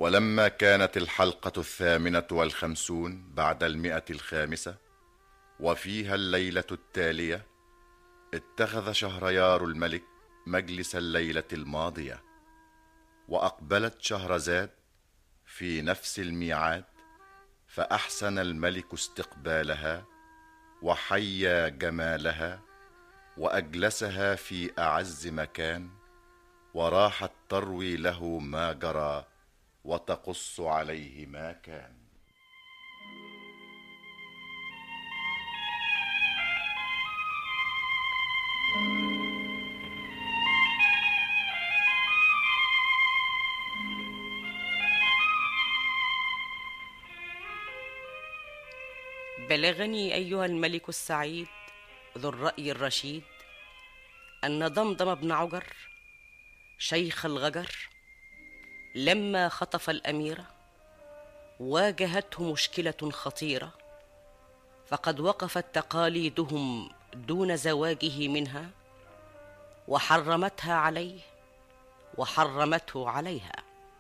ولما كانت الحلقة الثامنة والخمسون بعد المئة الخامسة وفيها الليلة التالية اتخذ شهريار الملك مجلس الليلة الماضية وأقبلت شهرزاد في نفس الميعاد فأحسن الملك استقبالها وحيا جمالها وأجلسها في أعز مكان وراحت تروي له ما جرى وتقص عليه ما كان بلغني ايها الملك السعيد ذو الراي الرشيد ان ضمضم بن عجر شيخ الغجر لما خطف الاميره واجهته مشكله خطيره فقد وقفت تقاليدهم دون زواجه منها وحرمتها عليه وحرمته عليها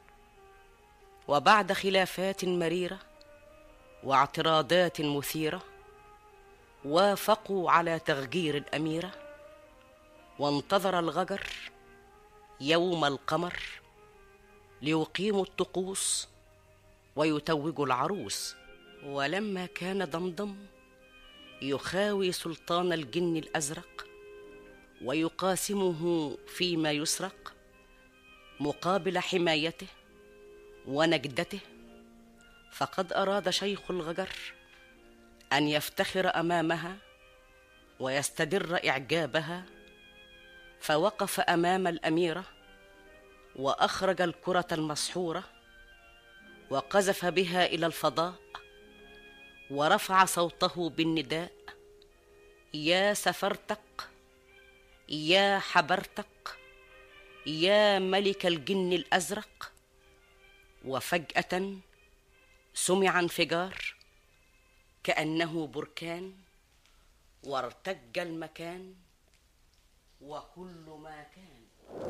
وبعد خلافات مريره واعتراضات مثيره وافقوا على تغجير الاميره وانتظر الغجر يوم القمر ليقيموا الطقوس ويتوجوا العروس ولما كان ضمضم يخاوي سلطان الجن الازرق ويقاسمه فيما يسرق مقابل حمايته ونجدته فقد اراد شيخ الغجر ان يفتخر امامها ويستدر اعجابها فوقف امام الاميره واخرج الكره المسحوره وقذف بها الى الفضاء ورفع صوته بالنداء يا سفرتق يا حبرتق يا ملك الجن الازرق وفجاه سمع انفجار كانه بركان وارتج المكان وكل ما كان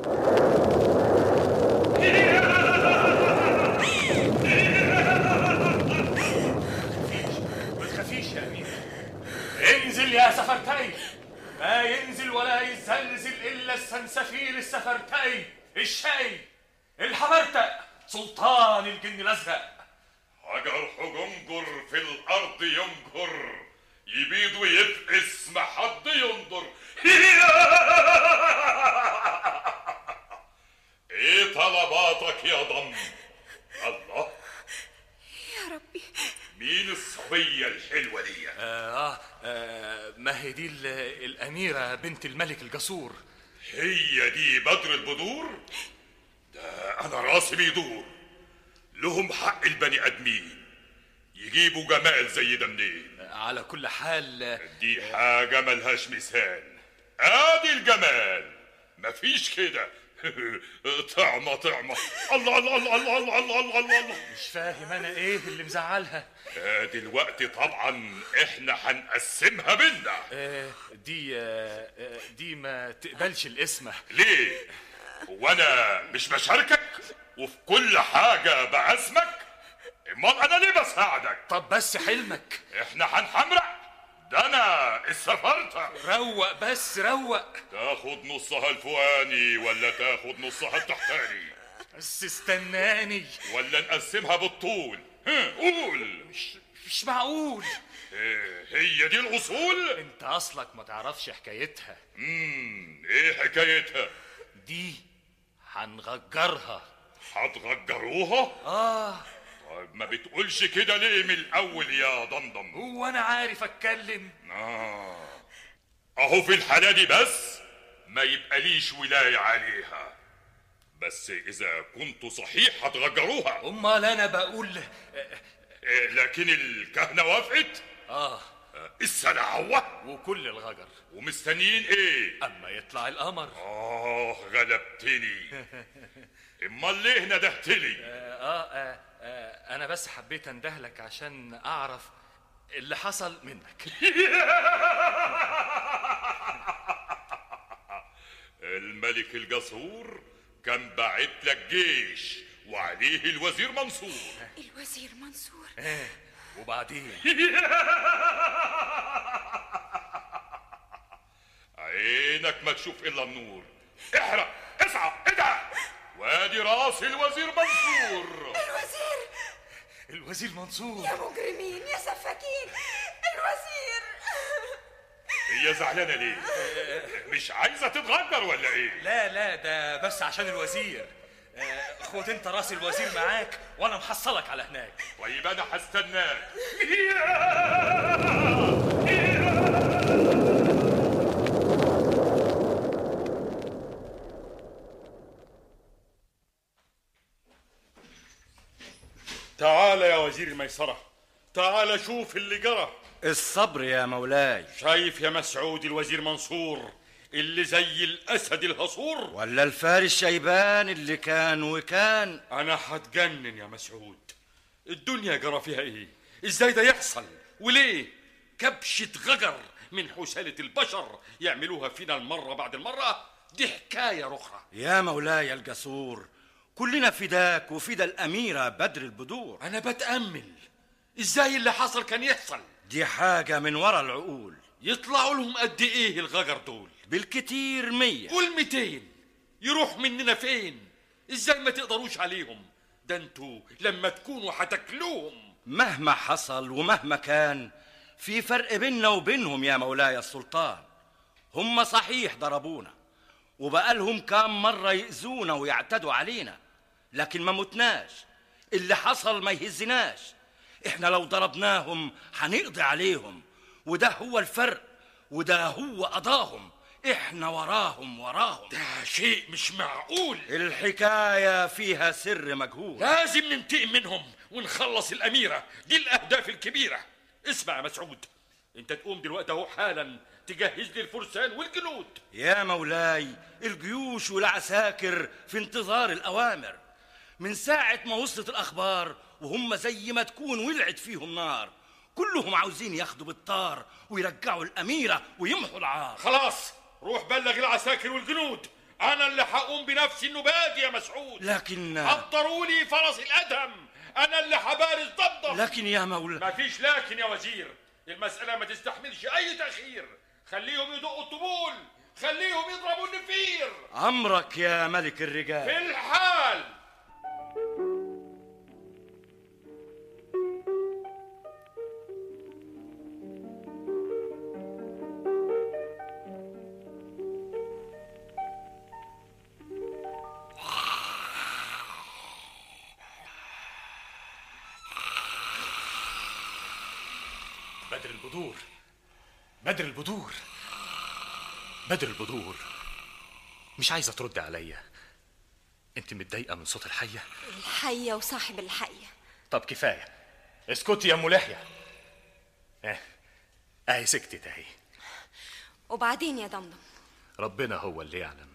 ما تخافيش يا امير انزل يا سفرتي ما ينزل ولا يزلزل الا السنسفير السفرتي الشاي الحبرتق سلطان الجن الازرق حجر حجنجر في الارض ينجر يبيض ويفقس ما حد ينظر ايه طلباتك يا ضم الله يا ربي مين الصبية الحلوة دي آه, آه ما هي دي ال- الأميرة بنت الملك الجسور هي دي بدر البدور ده انا راسي بيدور لهم حق البني ادمين يجيبوا جمال زي ده منين على كل حال دي حاجة ملهاش مثال ادي الجمال مفيش كده طعمة طعمة الله الله الله الله الله الله الله الله الله مش فاهم أنا إيه اللي مزعلها آه، دلوقتي طبعا احنا هنقسمها بينا آه دي آه آه، دي ما تقبلش الاسم ليه هو انا مش بشاركك وفي كل حاجة بقسمك امال انا ليه بساعدك طب بس حلمك احنا هنحمرق ده انا السفرتة روق بس روق تاخد نصها الفوقاني ولا تاخد نصها التحتاني بس استناني ولا نقسمها بالطول ها، قول مش مش معقول إيه، هي دي الاصول انت اصلك ما تعرفش حكايتها امم ايه حكايتها دي هنغجرها هتغجروها اه طيب ما بتقولش كده ليه من الاول يا ضمضم هو انا عارف اتكلم آه. اهو في الحالة دي بس ما يبقى ليش ولاية عليها بس اذا كنتوا صحيح هتغجروها امال انا بقول إيه، لكن الكهنة وافقت اه آه، السلعوة وكل الغجر ومستنيين ايه اما يطلع القمر اه غلبتني امال ليه ندهتلي آه, آه, آه انا بس حبيت اندهلك عشان اعرف اللي حصل منك الملك الجسور كان باعت لك جيش وعليه الوزير منصور الوزير منصور وبعدين عينك ما تشوف الا النور احرق اسعى ادعى وادي راس الوزير منصور الوزير الوزير منصور يا مجرمين يا سفاكين الوزير هي زعلانه ليه مش عايزه تتغدر ولا ايه لا لا ده بس عشان الوزير آه، خد انت راس الوزير معاك وانا محصلك على هناك طيب انا هستناك تعال يا وزير الميسرة تعال شوف اللي جرى الصبر يا مولاي شايف يا مسعود الوزير منصور اللي زي الأسد الهصور ولا الفارس شيبان اللي كان وكان أنا هتجنن يا مسعود الدنيا جرى فيها إيه إزاي ده يحصل وليه كبشة غجر من حسالة البشر يعملوها فينا المرة بعد المرة دي حكاية رخرة يا مولاي الجسور كلنا فداك وفدا الأميرة بدر البدور أنا بتأمل إزاي اللي حصل كان يحصل دي حاجة من ورا العقول يطلعوا لهم قد إيه الغجر دول بالكتير مية قول 200 يروح مننا فين ازاي ما تقدروش عليهم ده انتوا لما تكونوا هتاكلوهم مهما حصل ومهما كان في فرق بيننا وبينهم يا مولاي السلطان هم صحيح ضربونا وبقالهم كام مرة يأذونا ويعتدوا علينا لكن ما متناش اللي حصل ما يهزناش احنا لو ضربناهم هنقضي عليهم وده هو الفرق وده هو قضاهم احنا وراهم وراهم ده شيء مش معقول الحكاية فيها سر مجهول لازم ننتقم منهم ونخلص الأميرة دي الأهداف الكبيرة اسمع يا مسعود انت تقوم دلوقتي اهو حالا تجهز لي الفرسان والجنود يا مولاي الجيوش والعساكر في انتظار الأوامر من ساعة ما وصلت الأخبار وهم زي ما تكون ولعت فيهم نار كلهم عاوزين ياخدوا بالطار ويرجعوا الأميرة ويمحوا العار خلاص روح بلغ العساكر والجنود انا اللي هقوم بنفسي انه بادي يا مسعود لكن حضروا لي فرس الادهم انا اللي هبارز ضبضب لكن يا مولاي مفيش لكن يا وزير المسألة ما تستحملش أي تأخير خليهم يدقوا الطبول خليهم يضربوا النفير أمرك يا ملك الرجال في الحال بدر البدور بدر البدور بدر البدور مش عايزه ترد عليا انت متضايقه من صوت الحيه الحية وصاحب الحية طب كفايه اسكتي يا ام لحيه اه اهي سكتت اهي وبعدين يا دمدم ربنا هو اللي يعلم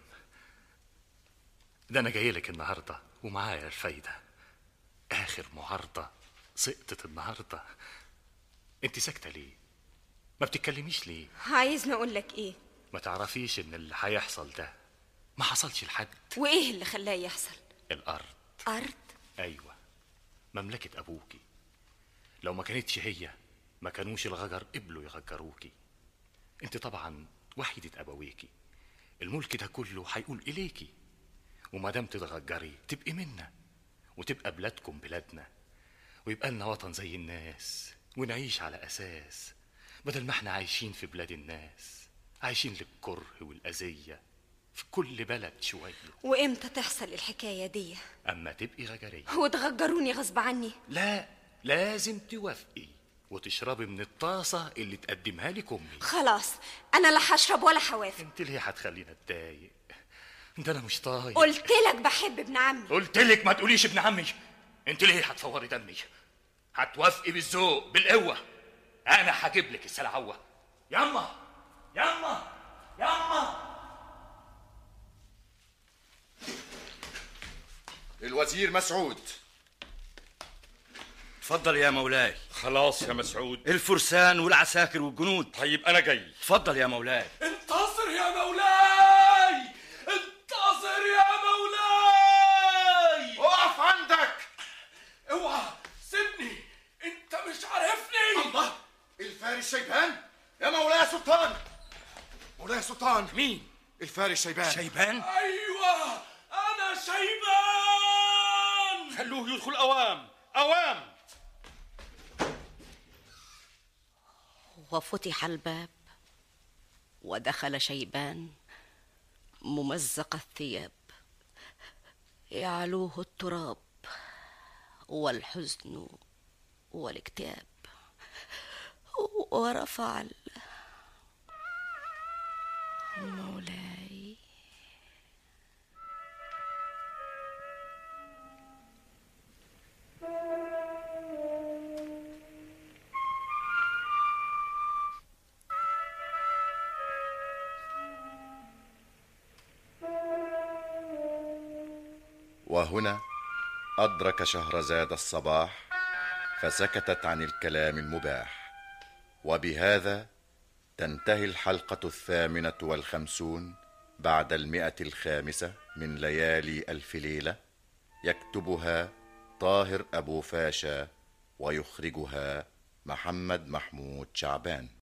ده انا جاي لك النهارده ومعايا الفايده اخر معارضه سقطت النهارده انت ساكته ليه ما بتتكلميش ليه عايزني اقول لك ايه ما تعرفيش ان اللي هيحصل ده ما حصلش لحد وايه اللي خلاه يحصل الارض ارض ايوه مملكه ابوكي لو ما كانتش هي ما كانوش الغجر قبلوا يغجروكي انت طبعا وحيده ابويكي الملك ده كله هيقول اليكي وما دام تتغجري تبقي منا وتبقى بلادكم بلادنا ويبقى لنا وطن زي الناس ونعيش على اساس بدل ما احنا عايشين في بلاد الناس عايشين للكره والاذيه في كل بلد شويه وامتى تحصل الحكاية دي اما تبقي غجريه وتغجروني غصب عني لا لازم توافقي وتشربي من الطاسة اللي تقدمها لك أمي خلاص انا لا هشرب ولا هوافق انت ليه هتخلينا اتضايق ده انا مش طايق قلت لك بحب ابن عمي قلت لك ما تقوليش ابن عمي انت ليه هتفوري دمي هتوافقي بالذوق بالقوة انا هجيب لك السلعوة ياما ياما ياما الوزير مسعود اتفضل يا مولاي خلاص يا مسعود الفرسان والعساكر والجنود طيب أنا جاي اتفضل يا مولاي انتصر يا مولاي انتصر يا مولاي اقف عندك مولاي السلطان مولاي السلطان مين الفارس شيبان شيبان ايوه انا شيبان خلوه يدخل اوام اوام وفتح الباب ودخل شيبان ممزق الثياب يعلوه التراب والحزن والاكتئاب ورفع ال- مولاي وهنا أدرك شهرزاد الصباح فسكتت عن الكلام المباح وبهذا تنتهي الحلقة الثامنة والخمسون بعد المئة الخامسة من ليالي ألف ليلة يكتبها طاهر أبو فاشا ويخرجها محمد محمود شعبان